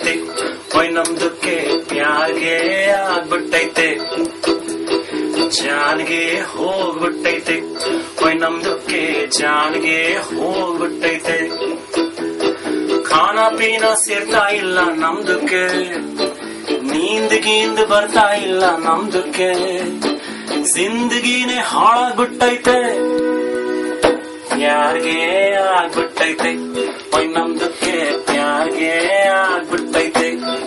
ಹೋಗ್ಬಿಟ್ಟೈತೆ ಹೊಯ್ ನಮ್ದಕ್ಕೆ ಪ್ಯಾರ್ಗೆ ಆಗ್ಬಿಟ್ಟೈತೆ ಜಾನ್ಗೆ ಹೋಗ್ಬಿಟ್ಟೈತೆ ಹೊಯ್ ನಮ್ದಕ್ಕೆ ಜಾನ್ಗೆ ಹೋಗ್ಬಿಟ್ಟೈತೆ ಖಾನ ಪೀನ ಸೇರ್ತಾ ಇಲ್ಲ ನಮ್ದಕ್ಕೆ ನೀಂದ್ ಗೀಂದ್ ಬರ್ತಾ ಇಲ್ಲ ನಮ್ದಕ್ಕೆ ಜಿಂದಗಿನೇ ಹಾಳಾಗ್ಬಿಟ್ಟೈತೆ ಯಾರ್ಗೆ ಆಗ್ಬಿಟ್ಟೈತೆ ಹೊಯ್ ನಮ್ದಕ್ಕೆ ಪ್ಯಾರ್ಗೆ ಆಗ್ಬಿಟ್ಟೈತೆ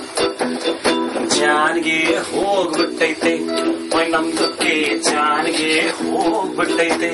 ಜಾನ್ಗೆ ಹೋಗ್ಬಿಟ್ಟೈತೆ ಹೊಯ್ ನಮ್ದಕ್ಕೆ ಜಾನ್ಗೆ ಹೋಗ್ಬಿಟ್ಟೈತೆ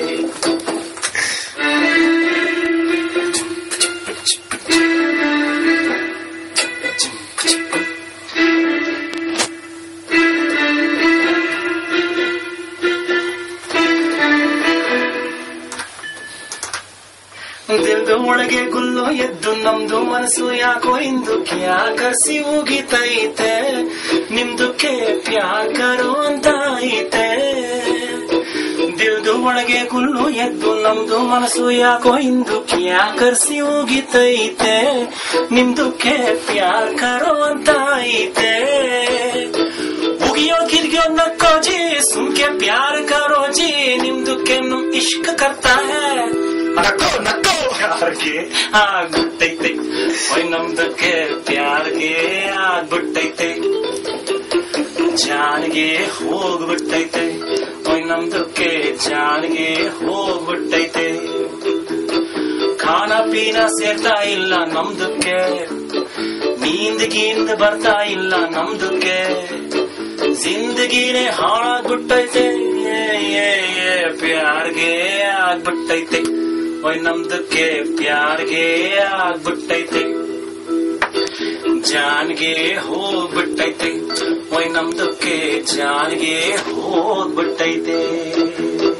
ದಿಲ್ದು ಒಳಗೆ ಗುಲ್ಲು ಎದ್ದು ನಮ್ದು ಮನಸ್ಸು ಯಾಕೋ ಇಂದು ಕ್ಯಾಕಸಿ ಉಗಿತೈತೆ ನಿಮ್ದುಕ್ಕೆ ಪ್ಯಾಕರು ಅಂತ ಐತೆ ದಿಲ್ದು ಒಳಗೆ ಗುಲ್ಲು ಎದ್ದು ನಮ್ದು ಮನಸ್ಸು ಯಾಕೋ ಇಂದು ಕ್ಯಾಕರ್ಸಿ ಉಗಿತೈತೆ ನಿಮ್ದುಕ್ಕೆ ಪ್ಯಾಕರು ಅಂತ ಐತೆ ಉಗಿಯೋ ಗಿರ್ಗಿಯೋ ನಕ್ಕೋ ಜಿ ಸುಮ್ಕೆ ಪ್ಯಾರ ಕರೋ ಜಿ ನಿಮ್ದುಕ್ಕೆ ನಮ್ ಇಷ್ಕ ಕರ್ತಾ ಹೇ ನಕ್ಕೋ ನಕ್ಕೋ ಯಾರಿಗೆ ಆಗ್ಬಿಟ್ಟೈತೆ ಒಯ್ ನಮ್ದಕ್ಕೆ ಪ್ಯಾರ್ಗೆ ಆಗ್ಬಿಟ್ಟೈತೆ ಜಾನ್ಗೆ ಹೋಗ್ಬಿಟ್ಟೈತೆ ಒಯ್ ನಮ್ದಕ್ಕೆ ಜಾನ್ಗೆ ಹೋಗ್ಬಿಟ್ಟೈತೆ ಖಾನ ಪೀನ ಸೇರ್ತಾ ಇಲ್ಲ ನಮ್ದಕ್ಕೆ ನೀಂದ್ ಗೀಂದ್ ಬರ್ತಾ ಇಲ್ಲ ನಮ್ದಕ್ಕೆ ಜಿಂದಗಿನೇ ಹಾಳಾಗ್ಬಿಟ್ಟೈತೆ ಏ, ಏ, ಏ, ಪ್ಯಾರ್ಗೆ ಆಗ್ಬಿಟ್ಟೈತೆ ಒಯ್ ನಮ್ದಕ್ಕೆ ಪ್ಯಾರ್ಗೆ ಆಗ್ಬಿಟ್ಟೈತೆ ಜಾನ್ಗೆ ಹೋಗ್ಬಿಟ್ಟೈತೆ ಒಯ್ ನಮ್ದಕ್ಕೆ ಜಾನ್ಗೆ ಹೋಗ್ಬಿಟ್ಟೈತೆ